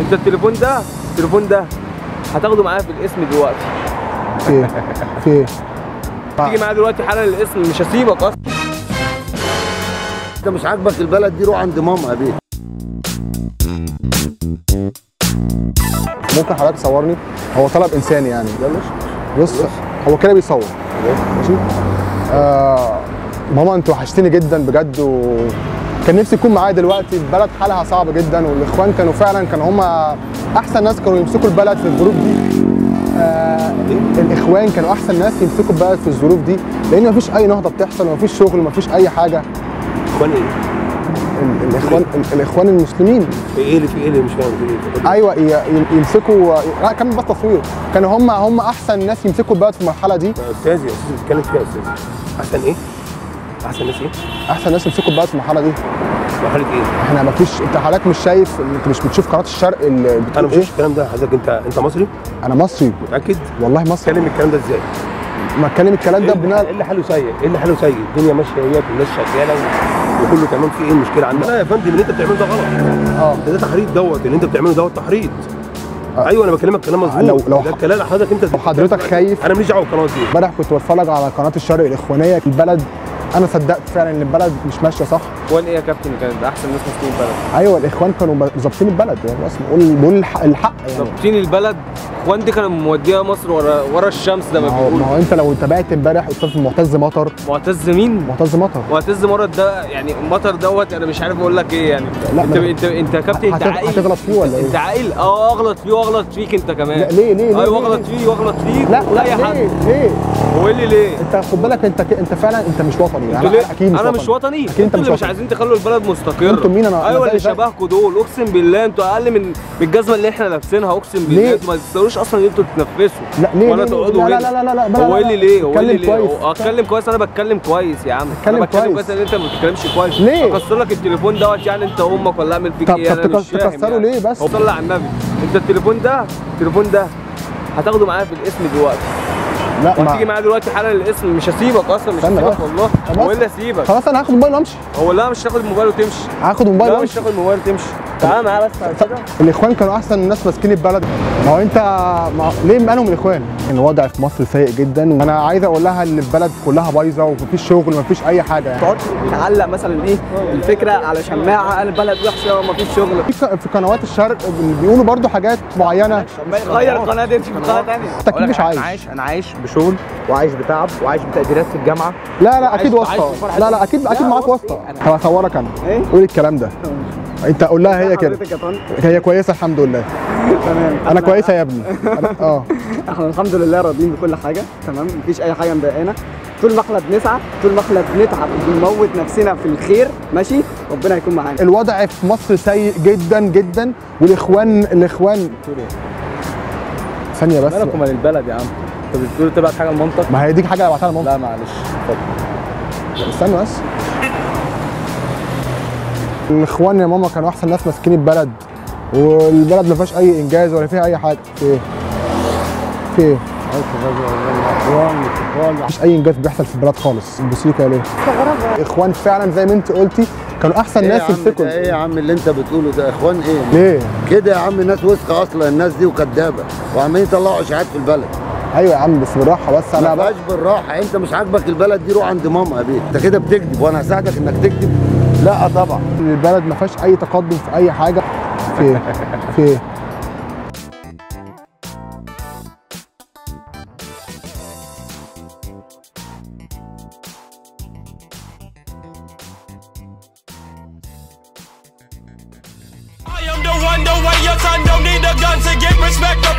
انت التليفون ده التليفون ده هتاخده معايا في الاسم دلوقتي في ايه في ايه تيجي معايا دلوقتي حالا الاسم مش هسيبك اصلا انت مش عاجبك البلد دي روح عند ماما يا بيه ممكن حضرتك تصورني هو طلب انساني يعني بص هو كده بيصور ماشي آه ماما انت وحشتني جدا بجد وكان نفسي تكون معايا دلوقتي البلد حالها صعب جدا والاخوان كانوا فعلا كانوا هما احسن ناس كانوا يمسكوا البلد في الظروف دي آه الاخوان كانوا احسن ناس يمسكوا البلد في الظروف دي لان مفيش اي نهضه بتحصل ومفيش شغل ومفيش اي حاجه اخوان ايه؟ ال- الاخوان ال- الاخوان المسلمين في ايه اللي في ايه اللي مش فاهم في ايه؟ ايوه ي- ي- يمسكوا لا كمل بس تصوير كانوا هم هم احسن ناس يمسكوا البلد في المرحله دي يا استاذ يا استاذ بتتكلم فيها يا استاذ احسن ايه؟ احسن ناس ايه؟ احسن ناس يمسكوا البلد في المرحله دي مرحله ايه؟ احنا ما فيش انت حضرتك مش شايف انت مش بتشوف قناه الشرق اللي انا بتقول مش ايه الكلام ده حضرتك انت انت مصري انا مصري متاكد؟ والله مصري اتكلم الكلام ده ازاي؟ ما اتكلم الكلام ده ايه اللي- بناء ايه اللي حاله سيء؟ ايه اللي حاله سيء؟ الدنيا ماشيه اهيت والناس شغاله و- وكله تمام في ايه المشكله عندنا؟ لا يا فندم اللي انت بتعمله ده غلط اه ده, ده تحريض دوت اللي انت بتعمله دوت تحريض آه. ايوه انا بكلمك كلام مظبوط لو- لو ده ح- الكلام حضرتك انت لو حضرتك خايف انا ماليش دعوه بالقناه دي امبارح كنت بتفرج على قناه الشرق الاخوانيه البلد انا صدقت فعلا ان البلد مش ماشيه صح اخوان ايه يا كابتن كانت احسن ناس ماسكين البلد ايوه الاخوان كانوا ظابطين البلد يعني بس بقول بقول الحق, الحق يعني ظابطين البلد اخوان دي كانوا موديها مصر ورا ورا الشمس ده ما ما هو, بيقولوا ما هو انت لو تابعت امبارح استاذ معتز مطر معتز مين؟ معتز مطر معتز مرض ده يعني مطر دوت انا مش عارف اقول لك ايه يعني لا، انت ما- انت انت يا كابتن انت هتغ- عاقل هتغلط فيه ولا ايه؟ انت عاقل اه اغلط فيه واغلط فيك انت كمان لا، ليه- ليه- ليه- ايوه ليه- اغلط ليه؟ فيه واغلط فيك لا ولا لا اي حد ليه ليه هو ايه اللي ليه؟ انت خد بالك انت ك- انت فعلا انت مش وطني انتوا ليه؟ اكيد مش انا وطني. مش وطني اكيد انت انتوا مش اللي مش وطني عايزين تخلوا البلد مستقره انتوا مين؟ انا- ايوه انا اللي زي- شبهكوا دول اقسم بالله انتوا اقل من من الجزمه اللي احنا لابسينها اقسم بالله ليه؟ انتوا ما تستاهلوش اصلا ان انتوا تتنفسوا لا ليه ولا ليه؟ تقعدوا لا هنا. لا لا لا لا لا هو ايه اللي ليه؟ هو ايه اللي اتكلم ليه؟ كويس هو- اتكلم كويس انا بتكلم كويس يا عم اتكلم انا بتكلم كويس. كويس ان انت ما بتتكلمش كويس ليه؟ اكسر لك التليفون دوت يعني انت امك ولا اعمل فيك طب- ايه طب انا مش تكس- فاهم تكسره يعني. ليه بس؟ هو صلي على النبي انت التليفون ده التليفون ده هتاخده معايا في الاسم دلوقتي لا وهتيجي ما معايا دلوقتي حالا الاسم مش هسيبك اصلا مش استنى هسيبك بس. والله خلاص. هو ايه اللي هسيبك خلاص انا هاخد موبايل وامشي هو لا مش هتاخد الموبايل وتمشي هاخد موبايل لا مش وامشي هتاخد الموبايل وتمشي تعالى معايا بس على كده الاخوان كانوا احسن ناس ماسكين البلد ما هو انت ما ليه مالهم الاخوان الوضع في مصر سيء جدا وانا عايز اقول لها ان البلد كلها بايظه ومفيش شغل ومفيش اي حاجه يعني تقعد تعلق مثلا ايه الفكره على شماعه البلد وحشه ومفيش شغل في ك- في قنوات الشرق بيقولوا برضو حاجات معينه غير القناه دي امشي في قناه ثانيه انت اكيد مش عايش انا عايش انا عايش بشغل وعايش بتعب وعايش بتقديرات في الجامعه لا لا اكيد عايش- واسطه عايش بفرحة لا لا اكيد اكيد معاك واسطه طب هصورك انا ايه؟ قول الكلام ده انت قول لها هي كده حضرتك يا طن هي كويسه الحمد لله تمام انا كويسه يا ابني أنا- اه احنا الحمد لله راضيين بكل حاجه تمام مفيش اي حاجه مضايقانا طول ما احنا بنسعى طول ما احنا بنتعب وبنموت نفسنا في الخير ماشي ربنا يكون معانا الوضع في مصر سيء جدا جدا والاخوان الاخوان ثانيه بس مالك ومال البلد يا عم انت بتقول تبعت حاجه لمامتك ما هي دي حاجه بعتها لمامتي لا معلش اتفضل استنى بس الاخوان يا ماما كانوا احسن ناس ماسكين البلد والبلد ما فيهاش اي انجاز ولا فيها اي حاجه في ايه في ايه مفيش اي انجاز بيحصل في البلد خالص البسيكه ليه اخوان فعلا زي ما انت قلتي كانوا احسن ايه يا ناس عم يمسكوا ده ايه يا عم اللي انت بتقوله ده اخوان ايه ليه كده يا عم الناس وسخه اصلا الناس دي وكدابه وعمالين يطلعوا اشاعات في البلد ايوه يا عم بس بالراحه بس انا ما بقى بقاش بالراحه انت مش عاجبك البلد دي روح عند ماما يا بيه انت كده بتكذب وانا هساعدك انك تكذب لا طبعا البلد ما فيهاش اي تقدم في اي حاجه في ايه في ايه I am the one, the way your son don't need a gun to get respect.